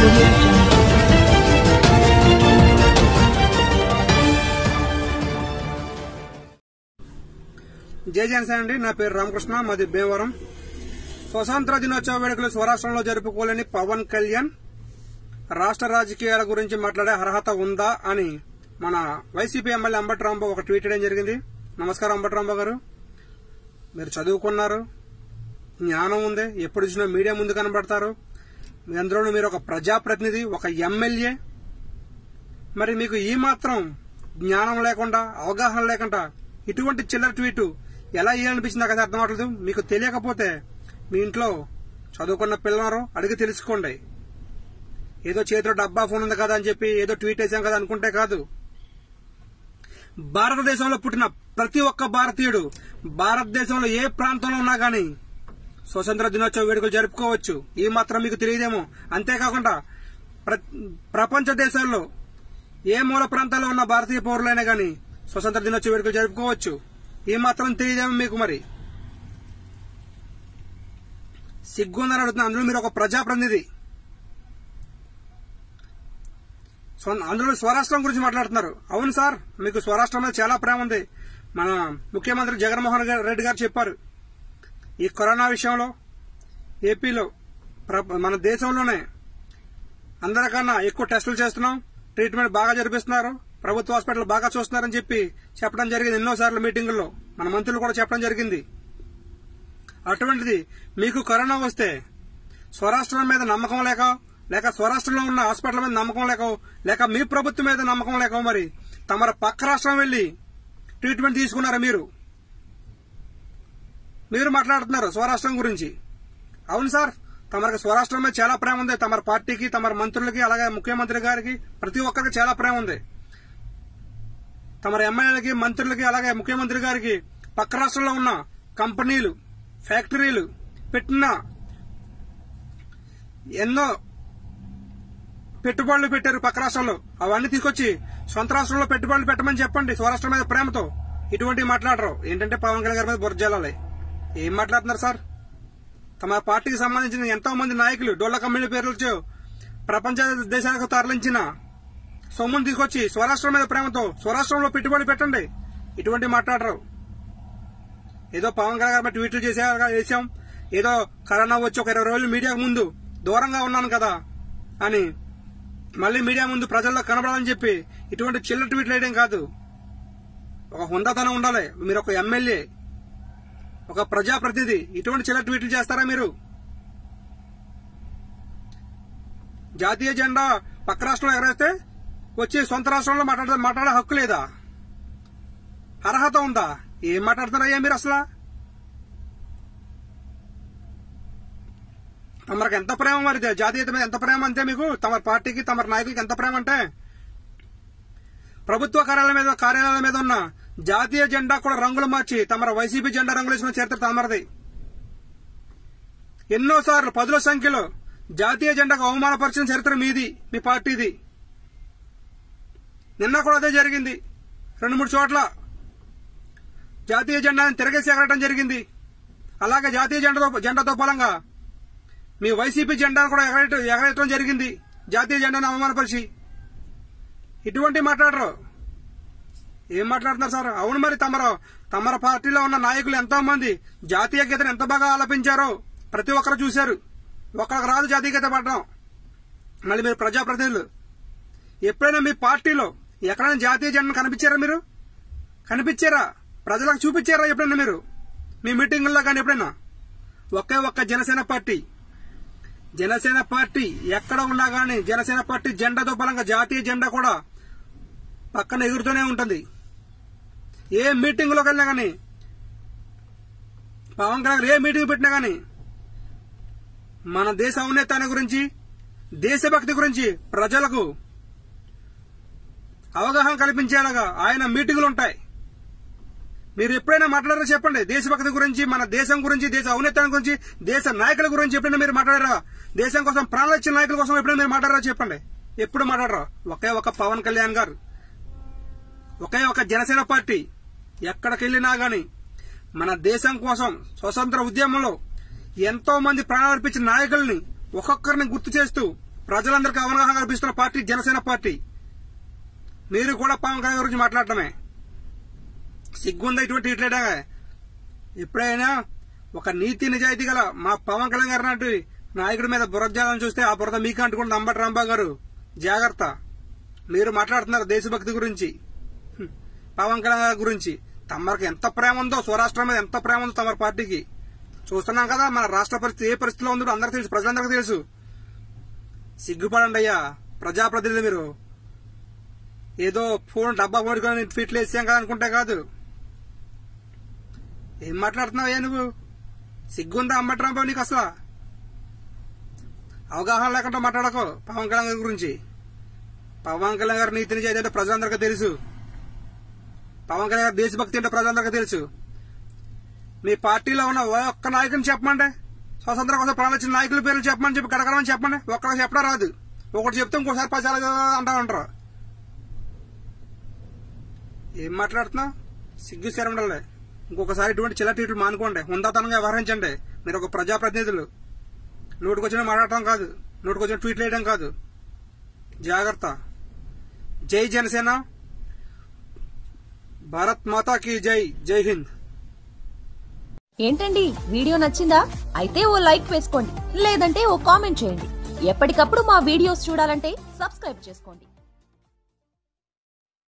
audio jungle. జై జనసేన అండి నా పేరు రామకృష్ణ మాది భీమవరం స్వతంత్ర దినోత్సవ వేడుకలు స్వరాష్ట్రంలో జరుపుకోలేని పవన్ కళ్యాణ్ రాష్ట్ర రాజకీయాల గురించి మాట్లాడే అర్హత ఉందా అని మన వైసీపీ ఎమ్మెల్యే అంబటి రాంబాబు ఒక ట్వీట్ చేయడం జరిగింది నమస్కారం అంబటి రాంబాబు గారు మీరు చదువుకున్నారు జ్ఞానం ఉంది ఎప్పుడు చూసినా మీడియా ముందు కనబడతారు మీ అందులోనూ మీరు ఒక ప్రజాప్రతినిధి ఒక ఎమ్మెల్యే మరి మీకు ఈ మాత్రం జ్ఞానం లేకుండా అవగాహన లేకుండా ఇటువంటి చిల్లర ట్వీట్ ఎలా ఇయ్యాలనిపించింది నాకు అది అర్థం అవట్లేదు మీకు తెలియకపోతే మీ ఇంట్లో చదువుకున్న పిల్లలు అడిగి తెలుసుకోండి ఏదో చేతిలో డబ్బా ఫోన్ ఉంది కదా అని చెప్పి ఏదో ట్వీట్ వేసాం కదా అనుకుంటే కాదు భారతదేశంలో పుట్టిన ప్రతి ఒక్క భారతీయుడు భారతదేశంలో ఏ ప్రాంతంలో ఉన్నా గానీ స్వతంత్ర దినోత్సవ వేడుకలు జరుపుకోవచ్చు ఈ మాత్రం మీకు తెలియదేమో అంతేకాకుండా ప్ర- ప్రపంచ దేశాల్లో ఏ మూల ప్రాంతాల్లో ఉన్న భారతీయ పౌరులైనా గానీ స్వతంత్ర దినోత్సవ వేడుకలు జరుపుకోవచ్చు ఈ మాత్రం తెలియదేమో మీకు మరి సిగ్గుందని అడుగుతున్నా అందులో మీరు ఒక ప్రజాప్రతినిధి సో- అందులో స్వరాష్ట్రం గురించి మాట్లాడుతున్నారు అవును సార్ మీకు స్వరాష్ట్రం మీద చాలా ప్రేమ ఉంది మన ముఖ్యమంత్రి జగన్మోహన్ గారు- రెడ్డి గారు చెప్పారు ఈ కరోనా విషయంలో ఏపీలో ప్ర- మన దేశంలోనే అందరికన్నా ఎక్కువ టెస్టులు చేస్తున్నాం ట్రీట్మెంట్ బాగా జరిపిస్తున్నారు ప్రభుత్వ హాస్పిటల్ బాగా చూస్తున్నారని చెప్పి చెప్పడం జరిగింది ఎన్నోసార్లు మీటింగుల్లో మన మంత్రులు కూడా చెప్పడం జరిగింది అటువంటిది మీకు కరోనా వస్తే స్వరాష్ట్రం మీద నమ్మకం లేక లేక స్వరాష్ట్రంలో ఉన్న హాస్పిటల్ మీద నమ్మకం లేక లేక మీ ప్రభుత్వం మీద నమ్మకం లేక మరి తమర పక్క రాష్ట్రం వెళ్లి ట్రీట్మెంట్ తీసుకున్నారా మీరు మీరు మాట్లాడుతున్నారు స్వరాష్ట్రం గురించి అవును సార్ తమరికి స్వరాష్ట్రం మీద చాలా ప్రేమ ఉంది తమర పార్టీకి తమర మంత్రులకి అలాగే ముఖ్యమంత్రి గారికి ప్రతి ఒక్కరికి చాలా ప్రేమ ఉంది తమర ఎమ్మెల్యేలకి మంత్రులకి అలాగే ముఖ్యమంత్రి గారికి పక్క రాష్ట్రంలో ఉన్న కంపెనీలు ఫ్యాక్టరీలు పెట్టిన ఎన్నో పెట్టుబడులు పెట్టారు పక్క రాష్ట్రంలో అవన్నీ తీసుకొచ్చి సొంత రాష్ట్రంలో పెట్టుబడులు పెట్టమని చెప్పండి స్వరాష్ట్రం మీద ప్రేమతో ఇటువంటివి మాట్లాడరు ఏంటంటే పవన్ కళ్యాణ్ గారి మీద బుర్జాలి ఏం మాట్లాడుతున్నారు సార్ తమ పార్టీకి సంబంధించిన ఎంతో మంది నాయకులు డోళ్ల కంపెనీ పేర్లతో ప్రపంచ దేశాలకు తరలించిన సొమ్మును తీసుకొచ్చి స్వరాష్ట్రం మీద ప్రేమతో స్వరాష్ట్రంలో పెట్టుబడి పెట్టండి ఇటువంటి మాట్లాడరు ఏదో పవన్ కళ్యాణ్ గారి మీద ట్వీట్లు చేసే చేసాం ఏదో కరోనా వచ్చి ఒక ఇరవై రోజులు మీడియా ముందు దూరంగా ఉన్నాను కదా అని మళ్ళీ మీడియా ముందు ప్రజల్లో కనబడాలని చెప్పి ఇటువంటి చిల్లర ట్వీట్లు వేయడం కాదు ఒక హుందాతనం ఉండాలి మీరు ఒక ఎమ్మెల్యే ఒక ప్రజాప్రతినిధి ఇటువంటి చిల్లర ట్వీట్లు చేస్తారా మీరు జాతీయ జెండా పక్క రాష్ట్రంలో ఎగరేస్తే వచ్చి సొంత రాష్ట్రంలో మాట్లాడే మాట్లాడే హక్కు లేదా అర్హత ఉందా ఏం మాట్లాడుతున్నారయ్యా మీరు అసలు తమరికి ఎంత ప్రేమ మరి జాతీయత మీద ఎంత ప్రేమ అంతే మీకు తమ పార్టీకి తమ నాయకులకి ఎంత ప్రేమ అంటే ప్రభుత్వ కార్యాలయం మీద కార్యాలయాల మీద ఉన్న జాతీయ జెండా కూడా రంగులు మార్చి తమ వైసీపీ జెండా రంగులు వేసిన చరిత్ర తమరది ఎన్నోసార్లు పదుల సంఖ్యలో జాతీయ జెండాకు అవమానపరిచిన చరిత్ర మీది మీ పార్టీది నిన్న కూడా అదే జరిగింది రెండు మూడు చోట్ల జాతీయ జెండాను తిరగేసి ఎగరటం జరిగింది అలాగే జాతీయ జెండాతో జెండాతో బలంగా మీ వైసీపీ జెండాను కూడా ఎగరేయటం ఎగరేయటం జరిగింది జాతీయ జెండాను అవమానపరిచి ఇటువంటి మాట్లాడరు ఏం మాట్లాడుతున్నారు సార్ అవును మరి తమరు తమర పార్టీలో ఉన్న నాయకులు ఎంతో మంది జాతీయ గీతను ఎంత బాగా ఆలపించారో ప్రతి ఒక్కరు చూశారు ఒక్కరికి రాదు జాతీయ గీత పాడడం మళ్ళీ మీరు ప్రజాప్రతినిధులు ఎప్పుడైనా మీ పార్టీలో ఎక్కడైనా జాతీయ జెండాను కనిపించారా మీరు కనిపించారా ప్రజలకు చూపించారా ఎప్పుడైనా మీరు మీ మీటింగుల్లో కానీ ఎప్పుడైనా ఒకే ఒక్క జనసేన పార్టీ జనసేన పార్టీ ఎక్కడ ఉన్నా గానీ జనసేన పార్టీ జెండాతో బలంగా జాతీయ జెండా కూడా పక్కన ఎగురుతూనే ఉంటుంది ఏ మీటింగ్లోకి వెళ్ళినా గానీ పవన్ కళ్యాణ్ గారు ఏ మీటింగ్ పెట్టినా గానీ మన దేశ ఔన్నత్యాన్ని గురించి దేశభక్తి గురించి ప్రజలకు అవగాహన కల్పించేలాగా ఆయన మీటింగులు ఉంటాయి మీరు ఎప్పుడైనా మాట్లాడారో చెప్పండి దేశభక్తి గురించి మన దేశం గురించి దేశ ఔన్నత్యం గురించి దేశ నాయకుల గురించి ఎప్పుడైనా మీరు మాట్లాడారా దేశం కోసం ప్రాణాలు ఇచ్చిన నాయకుల కోసం ఎప్పుడైనా మీరు మాట్లాడారో చెప్పండి ఎప్పుడు మాట్లాడరా ఒకే ఒక పవన్ కళ్యాణ్ గారు ఒకే ఒక జనసేన పార్టీ ఎక్కడికి వెళ్ళినా గాని మన దేశం కోసం స్వతంత్ర ఉద్యమంలో ఎంతో మంది ప్రాణాలు అర్పించిన నాయకుల్ని ఒక్కొక్కరిని గుర్తు చేస్తూ ప్రజలందరికీ అవగాహన కల్పిస్తున్న పార్టీ జనసేన పార్టీ మీరు కూడా పవన్ కళ్యాణ్ గురించి మాట్లాడటమే సిగ్గుందా ఇటువంటి ఇట్లేడా ఎప్పుడైనా ఒక నీతి నిజాయితీ గల మా పవన్ కళ్యాణ్ గారు లాంటి నాయకుడి మీద బురజాలను చూస్తే ఆ బురద మీకు అంటుకుంటుంది అంబటి రాంబాబు గారు జాగ్రత్త మీరు మాట్లాడుతున్నారు దేశభక్తి గురించి హ్మ్. పవన్ కళ్యాణ్ గారి గురించి తమరికి ఎంత ప్రేమ ఉందో స్వరాష్ట్రం మీద ఎంత ప్రేమ ఉందో తమ పార్టీకి చూస్తున్నాం కదా మన రాష్ట్ర పరిస్థితి ఏ పరిస్థితిలో ఉందో అందరికీ తెలుసు ప్రజలందరికీ తెలుసు సిగ్గుపడండి అయ్యా ప్రజాప్రతినిధి మీరు ఏదో ఫోన్ డబ్బా పడుకొని ఫిట్లు వేసాం కదా అనుకుంటే కాదు ఏం మాట్లాడుతున్నావయ్యా నువ్వు సిగ్గుందా అమ్మట్రాంబాబు నీకు అసలు అవగాహన లేకుండా మాట్లాడకో పవన్ కళ్యాణ్ గారి గురించి పవన్ కళ్యాణ్ గారి నీతి నిజాయితీ అంటే ప్రజలందరికీ తెలుసు పవన్ కళ్యాణ్ గారి దేశభక్తి అంటే ప్రజలందరికీ తెలుసు మీ పార్టీలో ఉన్న ఒక్క నాయకుని చెప్పమండి స్వతంత్ర కోసం ప్రాణాలు ఇచ్చిన నాయకుల పేర్లు చెప్పమని చెప్పి కడగడమని చెప్పండి ఒక్కరికి చెప్పడం రాదు ఒకటి చెప్తే ఇంకోసారి పది సార్లు అంటా ఉంటారు ఏం మాట్లాడుతున్నావు సిగ్గు శరండలే ఇంకొకసారి ఇటువంటి చిల్లటీట్లు మానుకోండి హుందాతనంగా వ్యవహరించండి మీరు ఒక ప్రజాప్రతినిధులు నోటికొచ్చిన మాట్లాడటం కాదు నోటికొచ్చిన ట్వీట్లు వేయడం కాదు జాగ్రత్త జై జనసేన భారత్ మాతా కీ జై జై హింద్ ఏంటండి వీడియో నచ్చిందా అయితే ఓ లైక్ వేసుకోండి లేదంటే ఓ కామెంట్ చేయండి ఎప్పటికప్పుడు మా వీడియోస్ చూడాలంటే సబ్స్క్రైబ్ చేసుకోండి